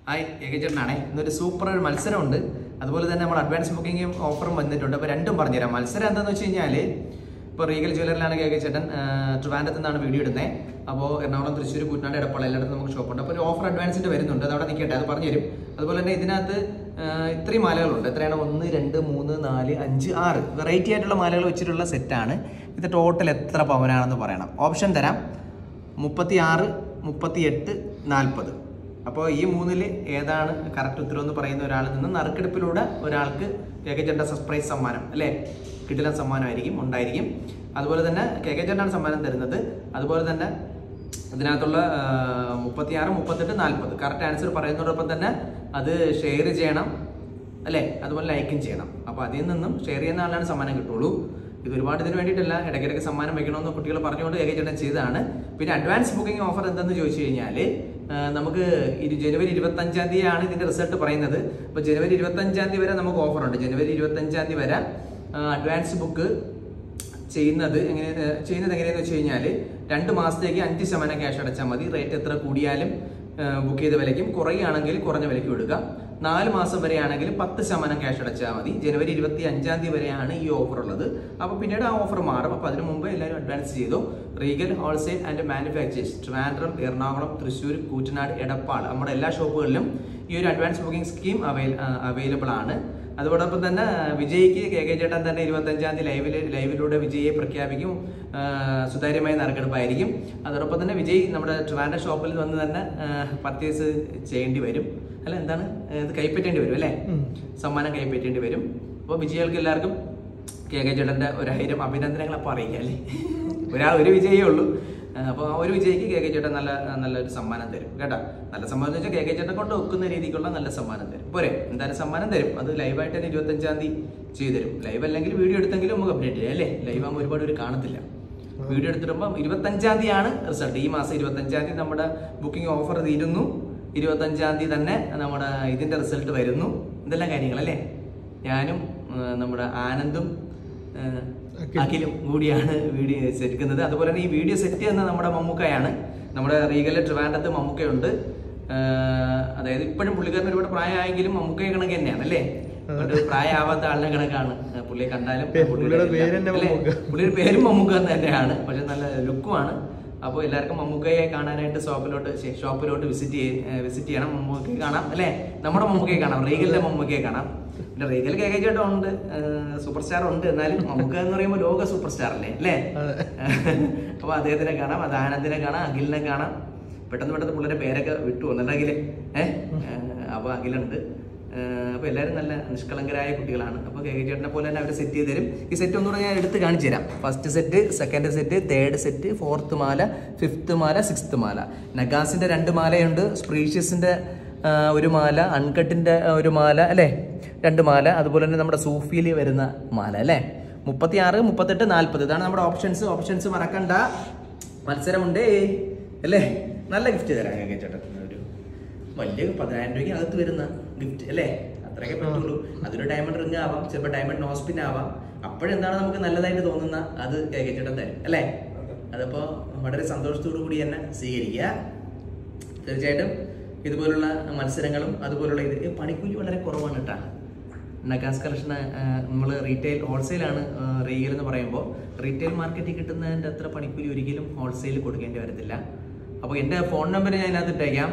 Hi ഏകചേട്ടനാണേ ഇന്നൊരു super ഒരു മത്സരമുണ്ട് അതുപോലെ തന്നെ നമ്മൾ അഡ്വാൻസ് ബുക്കിംഗും ഓഫറും വന്നിട്ടുണ്ട് അപ്പോൾ രണ്ടും പറഞ്ഞുതരാം മത്സരം എന്താണെന്ന് വെച്ച് കഴിഞ്ഞാൽ ഇപ്പോൾ റീഗൽ ജ്വല്ലറിലാണ് കേക്ക് ചേട്ടൻ ട്രിവാൻഡത്ത് നിന്നാണ് വീഡിയോ ഇടുന്നത് അപ്പോൾ എറണാകുളം തൃശ്ശൂർ കുട്ടനാട് എടപ്പാൾ എല്ലായിടത്തും നമുക്ക് ഷോപ്പുണ്ട് അപ്പോൾ ഒരു ഓഫർ അഡ്വാൻസിൻ്റെ വരുന്നുണ്ട് അത് അവിടെ നിൽക്കട്ടെ അത് പറഞ്ഞു തരും അതുപോലെ തന്നെ ഇതിനകത്ത് ആ, ഇത്രയും മാലകളുണ്ട് എത്രയാണ് ഒന്ന് രണ്ട് മൂന്ന് നാല് അഞ്ച് ആറ് വെറൈറ്റി ആയിട്ടുള്ള മാലകൾ വെച്ചിട്ടുള്ള സെറ്റാണ് ഇത് ടോട്ടൽ എത്ര പവനാണെന്ന് പറയണം ഓപ്ഷൻ തരാം മുപ്പത്തി ആറ് മുപ്പത്തി എട്ട് നാൽപ്പത് അപ്പോൾ ഈ മൂന്നിൽ ഏതാണ് കറക്റ്റ് ഉത്തരം എന്ന് പറയുന്ന ഒരാളിൽ നിന്ന് നറുക്കെടുപ്പിലൂടെ ഒരാൾക്ക് കേക്കച്ചേട്ട സർപ്രൈസ് സമ്മാനം അല്ലേ കിടിലൻ സമ്മാനമായിരിക്കും ഉണ്ടായിരിക്കും അതുപോലെ തന്നെ കേക്കച്ചേട്ടാണ് സമ്മാനം തരുന്നത് അതുപോലെ തന്നെ ഇതിനകത്തുള്ള മുപ്പത്തിയാറ് മുപ്പത്തെട്ട് നാൽപ്പത് കറക്റ്റ് ആൻസർ പറയുന്നതോടൊപ്പം തന്നെ അത് ഷെയർ ചെയ്യണം അല്ലേ അതുപോലെ ലൈക്കും ചെയ്യണം അപ്പോൾ അതിൽ നിന്നും ഷെയർ ചെയ്യുന്ന ആളാണ് സമ്മാനം കിട്ടുള്ളൂ ഇത് ഒരുപാട് ഇതിന് വേണ്ടിയിട്ടല്ല ഇടയ്ക്കിടയ്ക്ക് സമ്മാനം വെക്കണമെന്ന് കുട്ടികൾ പറഞ്ഞുകൊണ്ട് ഏകചേട്ടൻ ചെയ്തതാണ് പിന്നെ അഡ്വാൻസ് ബുക്കിംഗ് ഓഫർ എന്തെന്ന് ചോദിച്ചു കഴിഞ്ഞാൽ നമുക്ക് ഇരു ജനുവരി ഇരുപത്തഞ്ചാം തീയതിയാണ് ഇതിന്റെ റിസൾട്ട് പറയുന്നത് അപ്പോൾ ജനുവരി ഇരുപത്തഞ്ചാം തീയതി വരെ നമുക്ക് ഓഫർ ഉണ്ട് ജനുവരി ഇരുപത്തഞ്ചാം തീയതി വരെ അഡ്വാൻസ് ബുക്ക് ചെയ്യുന്നത് എങ്ങനെ ഏഹ് ചെയ്യുന്നത് എങ്ങനെയാന്ന് വെച്ച് കഴിഞ്ഞാൽ രണ്ട് മാസത്തേക്ക് അഞ്ച് ശതമാനം ക്യാഷ് അടച്ചാൽ മതി റേറ്റ് എത്ര കൂടിയാലും ബുക്ക് ചെയ്ത വിലയ്ക്കും കുറയുകയാണെങ്കിൽ കുറഞ്ഞ വിലയ്ക്ക് കൊടുക്കാം നാല് മാസം വരെയാണെങ്കിൽ പത്ത് ശതമാനം ക്യാഷ് അടച്ചാൽ മതി ജനുവരി ഇരുപത്തി അഞ്ചാം തീയതി വരെയാണ് ഈ ഓഫർ ഉള്ളത് അപ്പോൾ പിന്നീട് ആ ഓഫർ മാറും അപ്പോൾ അതിന് മുമ്പ് എല്ലാവരും അഡ്വാൻസ് ചെയ്തു Regal wholesale and manufactures Trivandrum Ernakulam Thrissur Koottanad Edappal നമ്മുടെ എല്ലാ ഷോപ്പുകളിലും ഈ ഒരു advance booking scheme avail available ആണ് അതോടൊപ്പം തന്നെ വിജയ്ക്ക് കെ കെ ചേട്ടൻ തന്നെ ഇരുപത്തഞ്ചാം തീയതി ലൈവിൽ ലൈവിലൂടെ വിജയെ പ്രഖ്യാപിക്കും ആ, സുതാര്യമായ നറുക്കെടുപ്പായിരിക്കും അതോടൊപ്പം തന്നെ വിജയ് നമ്മുടെ ട്രിവാൻഡ്ര ഷോപ്പിൽ വന്ന് തന്നെ പർച്ചേസ് ചെയ്യേണ്ടി വരും അല്ല എന്താണ് ഇത് കൈപ്പറ്റേണ്ടി വരും അല്ലേ സമ്മാനം കൈപ്പറ്റേണ്ടി വരും അപ്പോൾ വിജയികൾക്ക് എല്ലാവർക്കും കെ കെ ചേട്ടൻ്റെ ഒരായിരം അഭിനന്ദനങ്ങൾ അപ്പോൾ അറിയിക്കാം അല്ലേ ഒരാൾ ഒരു വിജയേ ഉള്ളൂ അപ്പോൾ ആ ഒരു വിജയിക്ക് കെ കെ ചേട്ടൻ നല്ല നല്ലൊരു സമ്മാനം തരും കേട്ടോ നല്ല സമ്മാനം എന്ന് വെച്ചാൽ കെ കെ ചേട്ടൻ കൊണ്ട് ഒക്കുന്ന രീതിക്കുള്ള നല്ല സമ്മാനം തരും പോരെ എന്തായാലും സമ്മാനം തരും അത് ലൈവായിട്ട് തന്നെ ഇരുപത്തഞ്ചാം തീയതി ചെയ്തു തരും ലൈവ് അല്ലെങ്കിൽ വീഡിയോ എടുത്തെങ്കിലും നമുക്ക് അപ്ഡേറ്റ് ചെയ്യാം അല്ലേ ലൈവ് ആകുമ്പോൾ ഒരുപാട് പേര് കാണത്തില്ല വീഡിയോ എടുത്തിടുമ്പോൾ ഇരുപത്തഞ്ചാം തീയതിയാണ് റിസൾട്ട് ഈ മാസം ഇരുപത്തഞ്ചാം തീയതി നമ്മുടെ ബുക്കിംഗ് ഓഫർ തീരുന്നു ഇരുപത്തഞ്ചാം തീയതി തന്നെ നമ്മുടെ ഇതിന്റെ റിസൾട്ട് വരുന്നു ഇതെല്ലാം കാര്യങ്ങളല്ലേ ഞാനും ആ, നമ്മുടെ ആനന്ദും ആ, അഖിലും കൂടിയാണ് വീഡിയോ സെറ്റുന്നത് അതുപോലെ തന്നെ ഈ വീഡിയോ സെറ്റ് ചെയ്യുന്ന നമ്മുടെ മമ്മൂക്കയാണ് നമ്മുടെ റീഗല് ട്രിവാൻഡത്ത് മമ്മൂക്കയുണ്ട് ആ, അതായത് ഇപ്പോഴും പുള്ളിക്കാരന് ഒരുപാട് പ്രായമായെങ്കിലും മമ്മൂക്കയെ കണക്ക് തന്നെയാണ് അല്ലേ ഒരു പ്രായമാവാത്ത ആളിനെ കണക്കാണ് ആ, പുള്ളിയെ കണ്ടാലും പേ- പുള്ളിയുടെ പുള്ളിയുടെ പേര് തന്നെ അല്ലേ? മമ്മൂക്ക. പുള്ളിയുടെ പേരും മമ്മൂക്ക തന്നെയാണ് പക്ഷെ നല്ല ലുക്കുമാണ് അപ്പോൾ എല്ലാവർക്കും മമ്മൂക്കയെ കാണാനായിട്ട് ഷോപ്പിലോട്ട് ശ്ശെ, ഷോപ്പിലോട്ട് വിസിറ്റ് വിസിറ്റ് ചെയ്യണം മമ്മൂക്കയെ കാണാം അല്ലേ നമ്മുടെ മമ്മൂക്കയെ കാണാം റീഗലിന്റെ മമ്മൂക്കയെ കാണാം പിന്നെ റീഗൽ കെ കെ ചേട്ടൻ ഉണ്ട് സൂപ്പർ സ്റ്റാർ ഉണ്ട് എന്നാലും മമ്മൂക്ക എന്ന് പറയുമ്പോൾ ലോക സൂപ്പർ സ്റ്റാർ അല്ലേ അല്ലേ അതെ. അപ്പോൾ അദ്ദേഹത്തിനെ കാണാം അത് ആനന്ദിനെ കാണാം അഖിലിനെ കാണാം പെട്ടെന്ന് പെട്ടെന്ന് പിള്ളേരെ പേരൊക്കെ വിട്ടു വന്നിട്ട് അഖില് ഏഹ് അപ്പോൾ അഖിലുണ്ട് അപ്പോൾ എല്ലാവരും നല്ല നിഷ്കളങ്കരായ കുട്ടികളാണ് അപ്പോൾ കെ കെ ചേട്ടനെ പോലെ തന്നെ അവർ സെറ്റ് ചെയ്ത് തരും ഈ സെറ്റ് ഒന്നുകൂടെ ഞാൻ എടുത്ത് കാണിച്ചു തരാം first set second set third set fourth മാല ഫിഫ്ത്ത് മാല സിക്സ്ത് മാല നഗാസിന്റെ രണ്ട് മാലയുണ്ട് സ്പ്രീഷ്യസിന്റെ ആ, ഒരു മാല അൺകട്ടിന്റെ ഒരു മാല അല്ലേ രണ്ട് മാല അതുപോലെ തന്നെ നമ്മുടെ സൂഫിയിൽ വരുന്ന മാല അല്ലേ മുപ്പത്തി ആറ് മുപ്പത്തെട്ട് നാൽപ്പത് ഇതാണ് നമ്മുടെ ഓപ്ഷൻസ് ഓപ്ഷൻസ് മറക്കണ്ട മത്സരമുണ്ടേ അല്ലേ നല്ല ഗിഫ്റ്റ് തരാം കെ കെ ചേട്ടൻ ഒരു വലിയ പതിനായിരം രൂപയ്ക്ക് അകത്ത് വരുന്ന ഗിഫ്റ്റ് അല്ലേ അത്രയൊക്കെ പറ്റുള്ളൂ അതൊരു ഡയമണ്ട് റിംഗ് ആവാം ചിലപ്പോൾ ഡയമണ്ട് നോസ്പിൻ ആവാം അപ്പോഴെന്താണ് നമുക്ക് നല്ലതായിട്ട് തോന്നുന്ന അത് കെ കെ ചേട്ടൻ തരും അല്ലേ അതപ്പോൾ വളരെ സന്തോഷത്തോടു കൂടി തന്നെ സ്വീകരിക്കുക തീർച്ചയായിട്ടും ഇതുപോലുള്ള മത്സരങ്ങളും അതുപോലുള്ള ഇത് ഈ പണിക്കൂലി വളരെ കുറവാണ് കേട്ടോ നഗാസ് കളക്ഷൻ നമ്മൾ റീറ്റെയിൽ ഹോൾസെയിലാണ് റീഗൽ എന്ന് പറയുമ്പോൾ റീറ്റെയിൽ മാർക്കറ്റിൽ കിട്ടുന്നതിൻ്റെ അത്ര പണിക്കൂലി ഒരിക്കലും ഹോൾസെയിൽ കൊടുക്കേണ്ടി വരത്തില്ല അപ്പോൾ എൻ്റെ ഫോൺ നമ്പർ ഞാൻ അതിനകത്ത് ഇട്ടേക്കാം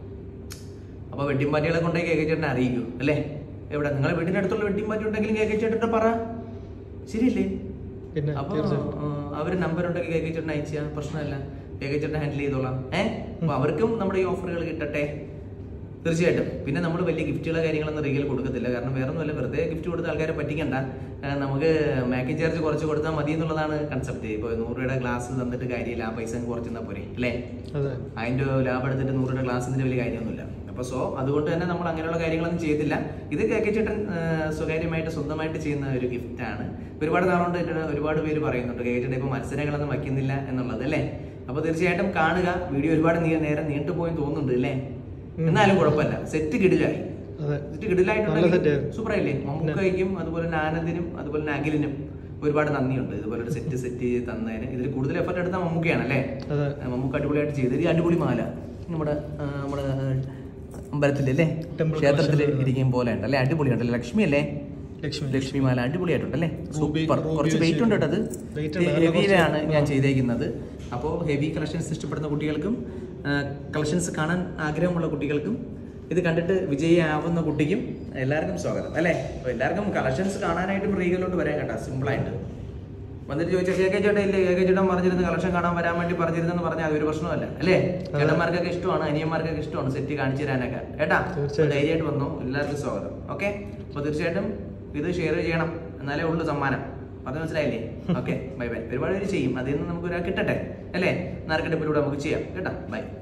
അപ്പോൾ വെഡിങ് പാർട്ടികളെ കൊണ്ടേ കേക്ക് ചേട്ടനെ അറിയിക്കൂ അല്ലേ എവിടെ നിങ്ങളെ വീടിൻ്റെ അടുത്തുള്ള വെഡിങ് പാർട്ടി ഉണ്ടെങ്കിലും കേക്ക് ചേട്ടൻ്റെ പറ ശരിയല്ലേ പിന്നെ അപ്പൊ തീർച്ചയായും അവർ നമ്പർ ഉണ്ടെങ്കിൽ കേക്ക് ചേട്ടൻ അയച്ചാൽ പ്രശ്നമല്ല കേക്ക് ചേട്ടൻ ഹാൻഡിൽ ചെയ്തോളാം ഏഹ് അപ്പൊ അവർക്കും നമ്മുടെ ഈ ഓഫറുകൾ കിട്ടട്ടെ തീർച്ചയായിട്ടും പിന്നെ നമ്മൾ വലിയ ഗിഫ്റ്റുകളോ കാര്യങ്ങളൊന്നും റീഗൽ കൊടുക്കത്തില്ല കാരണം വേറെ ഒന്നുമല്ല വെറുതെ ഗിഫ്റ്റ് കൊടുത്ത് ആൾക്കാരെ പറ്റിക്കണ്ട ആ, നമുക്ക് മേക്കിംഗ് ചാർജ് കുറച്ച് കൊടുത്താൽ മതി എന്നുള്ളതാണ് കൺസെപ്റ്റ് ഇപ്പോൾ നൂറ് രൂപയുടെ ഗ്ലാസ് തന്നിട്ട് കാര്യമില്ല ആ പൈസ കുറച്ച് തന്നാൽ പോരെ അല്ലേ അതെ അതിന്റെ ലാഭം എടുത്തിട്ട് നൂറ് രൂപ ക്ലാസ്സിന്റെ വലിയ കാര്യമൊന്നുമില്ല അപ്പൊ സോ അതുകൊണ്ട് തന്നെ നമ്മൾ അങ്ങനെയുള്ള കാര്യങ്ങളൊന്നും ചെയ്തില്ല ഇത് കേക്ക് ചേട്ടൻ ആ, സ്വകാര്യമായിട്ട് സ്വന്തമായിട്ട് ചെയ്യുന്ന ഒരു ഗിഫ്റ്റ് ആണ് ഒരുപാട് നാളുകൊണ്ട് എന്നോട് ഒരുപാട് പേര് പറയുന്നുണ്ട് കേക്ക് ചേട്ടൻ ഇപ്പൊ മത്സരങ്ങളൊന്നും വയ്ക്കുന്നില്ല എന്നുള്ളത് അല്ലേ അപ്പൊ തീർച്ചയായിട്ടും കാണുക വീഡിയോ ഒരുപാട് നീ നേരം നീണ്ടുപോയി തോന്നുന്നുണ്ട് അല്ലേ എന്നാലും കുഴപ്പമില്ല സെറ്റ് കിടിലായി അതെ സെറ്റ് നല്ല set കിടിലായിട്ടുണ്ടെങ്കിൽ ആയിരുന്നു. സൂപ്പറായില്ലേ മമ്മൂക്കയ്ക്കും അതുപോലെ തന്നെ ആനന്ദിനും അതുപോലെ തന്നെ അഖിലിനും ഒരുപാട് നന്ദിയുണ്ട് ഇതുപോലെ ഒരു സെറ്റ് സെറ്റ് തന്നതിന് ഇതിൽ കൂടുതൽ എഫർട്ട് എടുത്ത മമ്മൂക്കയാണ് അല്ലേ അതെ ആ, മമ്മൂക്ക അടിപൊളിയായിട്ട് ചെയ്ത് ഈ അടിപൊളി മാല നമ്മുടെ ആ, നമ്മുടെ അമ്പലത്തിലല്ലേ Temple ക്ഷേത്രത്തിൽ collection. ഇരിക്കും പോലെ ഉണ്ട് അല്ലേ അടിപൊളിയുണ്ടല്ലേ ലക്ഷ്മി അല്ലേ ലക്ഷ്മി ലക്ഷ്മി മാല അടിപൊളിയായിട്ടുണ്ടല്ലേ Ruby- സൂപ്പർ ruby കുറച്ച് വെച്ച് വെയിറ്റ് ഉണ്ട് കേട്ടോ അത് Weight ഉണ്ട്. നല്ല ഹെവിയിലാണ് കുറച്ച് ഞാൻ ആ. ചെയ്തേക്കുന്നത് അപ്പോൾ ഹെവി കളക്ഷൻസ് ഇഷ്ടപ്പെടുന്ന കുട്ടികൾക്കും കളക്ഷൻസ് കാണാൻ ആഗ്രഹമുള്ള കുട്ടികൾക്കും ഇത് കണ്ടിട്ട് വിജയിയാവുന്ന കുട്ടിക്കും എല്ലാവർക്കും സ്വാഗതം അല്ലേ അപ്പോൾ എല്ലാവർക്കും കളക്ഷൻസ് കാണാനായിട്ടും റീഗലോട്ട് വരാൻ കേട്ടോ സിമ്പിളായിട്ട് വന്നിട്ട് ചോദിച്ചാൽ കെ കെ ചേട്ടൻ ഇല്ലേ കെ കെ ചേട്ടൻ പറഞ്ഞിരുന്നു കളക്ഷൻ കാണാൻ വരാൻ വേണ്ടി പറഞ്ഞിരുന്നെന്ന് പറഞ്ഞാൽ അതൊരു പ്രശ്നമല്ല അല്ലേ ചേട്ടന്മാർക്കൊക്കെ ഇഷ്ടമാണ് അനിയന്മാർക്കൊക്കെ ഇഷ്ടമാണ് സെറ്റ് കാണിച്ചു തരാനൊക്കെ ഏട്ടാ തീർച്ചയായും. ധൈര്യമായിട്ട് വന്നു എല്ലാവർക്കും സ്വാഗതം ഓക്കെ അപ്പോൾ തീർച്ചയായിട്ടും ഇത് ഷെയർ ചെയ്യണം എന്നാലേ ഉള്ളൂ സമ്മാനം അത് മനസ്സിലായില്ലേ ഓക്കെ ബൈ ബൈ ഒരുപാട് പേര് ചെയ്യും അതിൽ നിന്ന് നമുക്ക് ഒരാൾ കിട്ടട്ടെ അല്ലേ നറുക്കെടുപ്പിലൂടെ നമുക്ക് ചെയ്യാം കേട്ടോ ബൈ